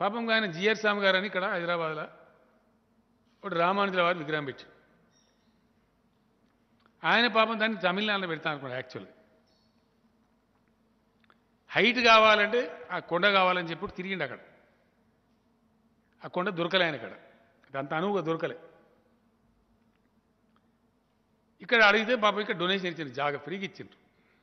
పాపం ఆయన జిఆర్ స్వామి గారు అని ఇక్కడ హైదరాబాద్లో ఒకటి రామానుజుల వారి విగ్రహం పెట్టాడు ఆయన పాపం దాన్ని తమిళనాడులో పెడతాను అనుకున్నాడు యాక్చువల్గా హైట్ కావాలంటే ఆ కొండ కావాలని చెప్పి తిరిగిండు అక్కడ ఆ కొండ దొరకలే ఆయన ఇక్కడ అంత అనువుగా దొరకలే ఇక్కడ అడిగితే పాపం ఇక్కడ డొనేషన్ ఇచ్చిండ్రు జాగా ఫ్రీగా ఇచ్చిండ్రు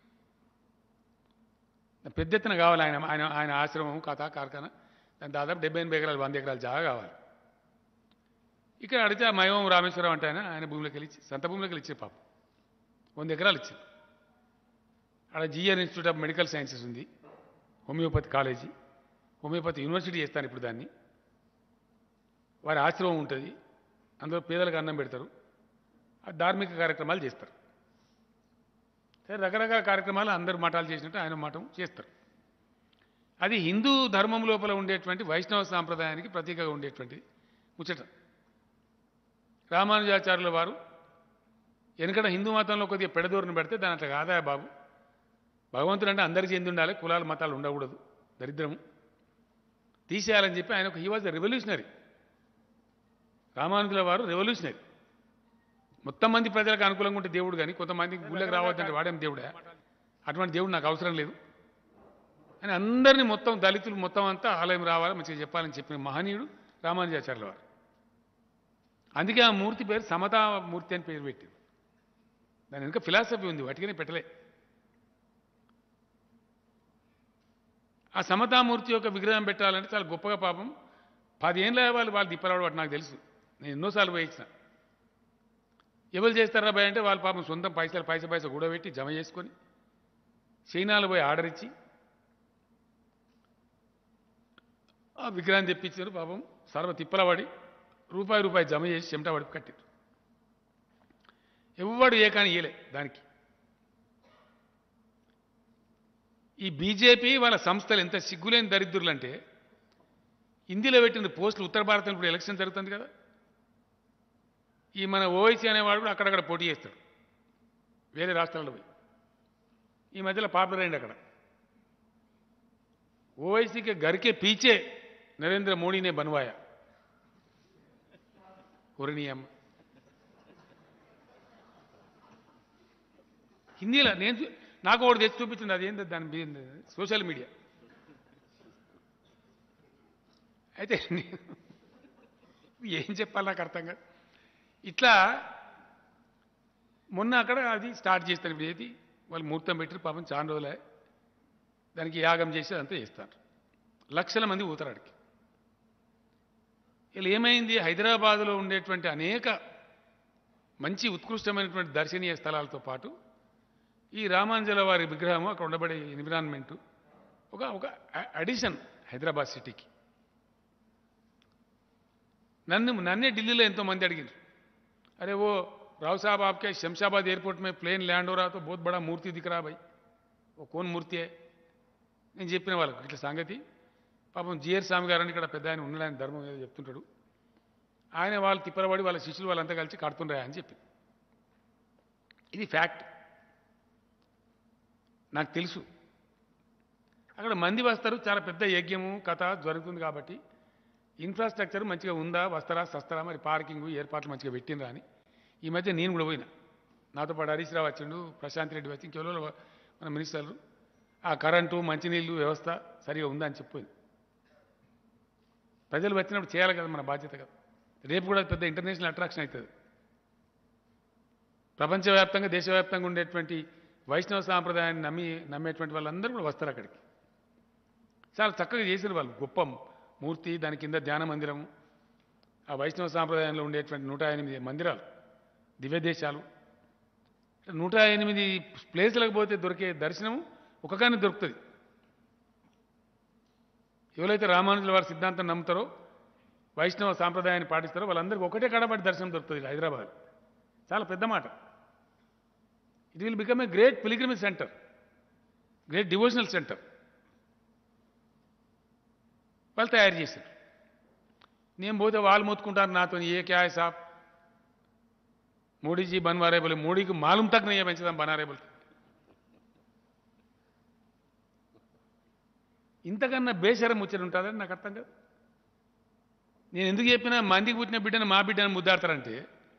పెద్ద ఎత్తున కావాలి ఆయన ఆయన ఆయన ఆశ్రమం కథ కార్ఖానా దాని దాదాపు డెబ్బై ఎనభై ఎకరాలు వంద ఎకరాలు జాగా కావాలి ఇక్కడ అడిగితే ఆ మయం రామేశ్వరం అంటే ఆయన ఆయన భూమిలోకి వెళ్ళి ఇచ్చి- సొంత భూమిలోకి వెళ్ళి ఇచ్చారు పాపం వంద ఎకరాలు ఇచ్చింది అక్కడ GR institute of medical sciences ఉంది హోమియోపతి కాలేజీ హోమియోపతి యూనివర్సిటీ చేస్తాను ఇప్పుడు దాన్ని వారి ఆశ్రమం ఉంటుంది అందులో పేదలకు అన్నం పెడతారు ఆ ధార్మిక కార్యక్రమాలు చేస్తారు సరే రకరకాల కార్యక్రమాలు అందరు మఠాలు చేసినట్టు ఆయన మఠం చేస్తారు అది హిందూ ధర్మం లోపల ఉండేటువంటి వైష్ణవ సాంప్రదాయానికి ప్రతీకగా ఉండేటువంటి ముచ్చట రామానుజాచార్యుల వారు వెనకడ హిందూ మతంలో కొద్దిగా పెడదూరని పెడితే దాని అట్లా కాదా బాబు భగవంతుడు అంటే అందరికీ చెంది ఉండాలి కులాలు మతాలు ఉండకూడదు దరిద్రము తీసేయాలని చెప్పి ఆయన ఒక హీ వాజ్ రెవల్యూషనరీ రామానుజుల వారు రెవల్యూషనరీ మొత్తం మంది ప్రజలకు అనుకూలంగా ఉంటే దేవుడు కానీ కొంతమందికి గుళ్ళకి రావద్దంటే వాడేం దేవుడే అటువంటి దేవుడు నాకు అవసరం లేదు అని అందరినీ మొత్తం దళితులు మొత్తం అంతా ఆలయం రావాలి మంచిగా చెప్పాలని చెప్పిన మహనీయుడు రామానుజాచార్యుల వారు అందుకే ఆ మూర్తి పేరు సమతా మూర్తి అని పేరు పెట్టింది దాని వెనుక ఫిలాసఫీ ఉంది వాటికనే పెట్టలే ఆ సమతామూర్తి యొక్క విగ్రహం పెట్టాలంటే చాలా గొప్పగా పాపం పదేళ్ళ వాళ్ళు వాళ్ళు తిప్పరాడు వాటి నాకు తెలుసు నేను ఎన్నోసార్లు పోయి ఇచ్చిన ఎవరు చేస్తారా భయ అంటే వాళ్ళ పాపం సొంతం పైసలు పైస పైస కూడబెట్టి జమ చేసుకొని చైనాలో పోయి ఆర్డర్ ఇచ్చి ఆ విగ్రహం తెప్పించారు పాపం సర్వ తిప్పలవాడి రూపాయి రూపాయి జమ చేసి చెమట పడి కట్టారు ఎవ్వడు ఏ కానీ ఇయ్యలే దానికి ఈ బీజేపీ వాళ్ళ సంస్థలు ఎంత సిగ్గులేని దరిద్రులు అంటే హిందీలో పెట్టిన పోస్టులు ఉత్తర భారతంలో ఇప్పుడు ఎలక్షన్ జరుగుతుంది కదా ఈ మన ఓవైసీ అనేవాడు కూడా అక్కడక్కడ పోటీ చేస్తాడు వేరే రాష్ట్రాల్లో పోయి ఈ మధ్యలో పాపులర్ అయింది అక్కడ ఓవైసీకి గరికే పీచే నరేంద్ర మోడీనే బన్వాయా కురణీయమ్మ హిందీలో నేను చూ- నాకు ఒకటి తెచ్చి చూపించింది అదేంటి దాని మీద సోషల్ మీడియా అయితే నేను ఏం చెప్పాలి నాకు అర్థం కాదు ఇట్లా మొన్న అక్కడ అది స్టార్ట్ చేస్తాను ఇప్పుడు ఏది వాళ్ళు ముహూర్తం పెట్టి పాపం చాలా రోజులే దానికి యాగం చేసి అదంతా చేస్తారు లక్షల మంది పోతారు అడికి ఇలా ఏమైంది హైదరాబాదులో ఉండేటువంటి అనేక మంచి ఉత్కృష్టమైనటువంటి దర్శనీయ స్థలాలతో పాటు ఈ రామాంజల వారి విగ్రహం అక్కడ ఉండబడే ఎన్విరాన్మెంటు ఒక ఒక అడిషన్ హైదరాబాద్ సిటీకి నన్ను నన్నే ఢిల్లీలో ఎంతో మంది అడిగారు अरे वो राव साहब आपके शमशाबाद एयरपोर्ट में प्लेन लैंड हो रहा तो बहुत बड़ा मूर्ति दिख रहा भाई वो कौन मूर्ति है నేను చెప్పిన వాళ్ళకు ఇట్లా సంగతి పాపం జిఆర్ స్వామి గారని ఇక్కడ పెద్ద ఆయన ఉన్నాడు ఆయన ధర్మం ఏదో చెప్తుంటాడు ఆయన వాళ్ళు తిప్పరబడి వాళ్ళ శిష్యులు వాళ్ళంతా కలిసి కడుతుండ్రా అని చెప్పి ఇది ఫ్యాక్ట్ నాకు తెలుసు అక్కడ మంది వస్తారు చాలా పెద్ద యజ్ఞము కథ జరుగుతుంది కాబట్టి ఇన్ఫ్రాస్ట్రక్చర్ మంచిగా ఉందా వస్తారా సస్తారా మరి పార్కింగ్ ఏర్పాట్లు మంచిగా పెట్టినరా అని ఈ మధ్య నేను కూడా పోయినా నాతో పాటు హరీష్ రావు వచ్చిండు ప్రశాంత్ రెడ్డి వచ్చి ఇంకెవరో మన మినిస్టర్లు ఆ కరెంటు మంచినీళ్ళు వ్యవస్థ సరిగా ఉందా అని చెప్పింది ప్రజలు వచ్చినప్పుడు చేయాలి కదా మన బాధ్యత కదా రేపు కూడా పెద్ద ఇంటర్నేషనల్ అట్రాక్షన్ అవుతుంది ప్రపంచవ్యాప్తంగా దేశవ్యాప్తంగా ఉండేటువంటి వైష్ణవ సాంప్రదాయాన్ని నమ్మి నమ్మేటువంటి వాళ్ళందరూ కూడా వస్తారు అక్కడికి చాలా చక్కగా చేశారు వాళ్ళు గొప్ప మూర్తి దాని కింద ధ్యాన మందిరము ఆ వైష్ణవ సాంప్రదాయంలో ఉండేటువంటి నూట ఎనిమిది మందిరాలు దివ్యదేశాలు నూట ఎనిమిది ప్లేసులకు పోతే దొరికే దర్శనం ఒకగానే దొరుకుతుంది ఎవరైతే రామానుజుల వారి సిద్ధాంతం నమ్ముతారో వైష్ణవ సాంప్రదాయాన్ని పాటిస్తారో వాళ్ళందరికీ ఒకటే కడబడి దర్శనం దొరుకుతుంది ఇక్కడ హైదరాబాద్ చాలా పెద్ద మాట it will become a great pilgrimage centre great devotional centre వాళ్ళు తయారు చేశారు నేను పోతే వాళ్ళు మొత్తుకుంటారు నాతో ఏ క్యా హై సాబ్ మోడీజీ బన్వారే బోలే మోడీకి మాలూమ్ తక్ నయ్యే పెంచుదాం బనారే బోలే ఇంతకన్నా బేషరం ముచ్చట ఉంటుందని నాకు అర్థం కాదు నేను ఎందుకు చెప్పినా మందికి పుట్టిన బిడ్డను మా బిడ్డను ముద్దాడతారంటే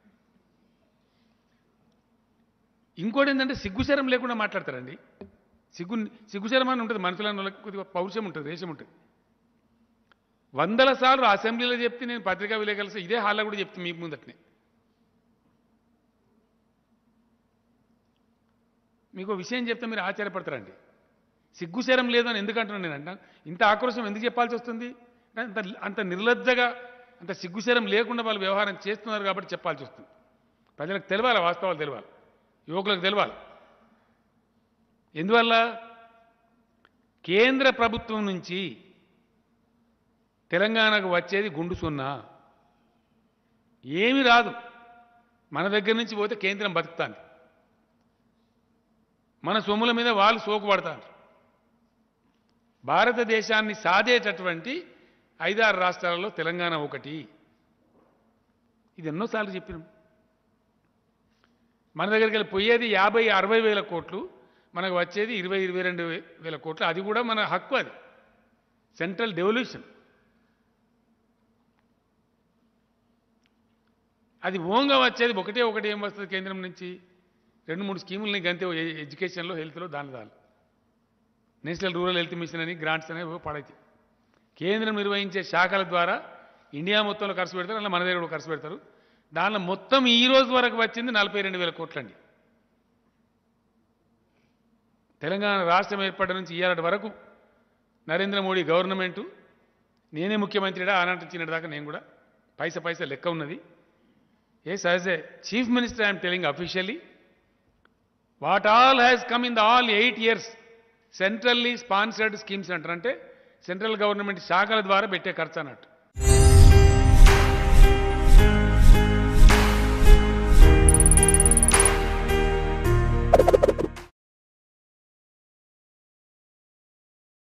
ఇంకోటి ఏంటంటే సిగ్గుశరం లేకుండా మాట్లాడతారండి సిగ్గు సిగ్గుశరం అని ఉంటుంది మనుషుల వాళ్ళకి కొద్దిగా పౌరుషం ఉంటుంది రేషం ఉంటుంది వందల సార్లు అసెంబ్లీలో చెప్తే నేను పత్రికా విలేకరులు ఇదే హాల్లో కూడా చెప్తే మీకు ముందటనే మీకు ఒక విషయం చెప్తే మీరు ఆశ్చర్యపడతారండి సిగ్గుశరం లేదు అని ఎందుకు అంటున్నాను నేను అంట ఇంత ఆక్రోశం ఎందుకు చెప్పాల్సి వస్తుంది అంటే అంత అంత నిర్లజ్జగా అంత సిగ్గుశరం లేకుండా వాళ్ళు వ్యవహారం చేస్తున్నారు కాబట్టి చెప్పాల్సి వస్తుంది ప్రజలకు తెలవాలి వాస్తవాలు తెలవాలి యువకులకు తెలవాలి ఎందువల్ల కేంద్ర ప్రభుత్వం నుంచి తెలంగాణకు వచ్చేది గుండు సున్నా ఏమీ రాదు మన దగ్గర నుంచి పోతే కేంద్రం బతుకుతాంది మన సొమ్ముల మీద వాళ్ళు సోకుపడతారు భారతదేశాన్ని సాధేటటువంటి ఐదారు రాష్ట్రాలలో తెలంగాణ ఒకటి ఇది ఎన్నోసార్లు చెప్పినాం మన దగ్గరికి వెళ్ళి పోయేది యాభై అరవై వేల కోట్లు మనకు వచ్చేది ఇరవై ఇరవై రెండు వేల కోట్లు అది కూడా మన హక్కు అది సెంట్రల్ డెవల్యూషన్ అది ఓంగా వచ్చేది ఒకటే ఒకటి ఏం వస్తుంది కేంద్రం నుంచి రెండు మూడు స్కీములని గంతే ఎ- ఎడ్యుకేషన్లో హెల్త్లో దాని దాని నేషనల్ రూరల్ హెల్త్ మిషన్ అని గ్రాంట్స్ అనేవి పడైతే కేంద్రం నిర్వహించే శాఖల ద్వారా ఇండియా మొత్తంలో ఖర్చు పెడతారు అలా మన దగ్గర కూడా ఖర్చు పెడతారు దానిలో మొత్తం ఈ రోజు వరకు వచ్చింది నలభై రెండు వేల కోట్లండి తెలంగాణ రాష్ట్రం ఏర్పడిన నుంచి ఇయ్యాలటి వరకు నరేంద్ర మోడీ గవర్నమెంటు నేనే ముఖ్యమంత్రిడా ఆనాటి చిన్నటి దాకా నేను కూడా పైస పైస లెక్క ఉన్నది yes as a chief minister I'm telling officially what all has come in the all eight years centrally sponsored schemes అంటారు అంటే సెంట్రల్ గవర్నమెంట్ శాఖల ద్వారా పెట్టే ఖర్చు అన్నట్టు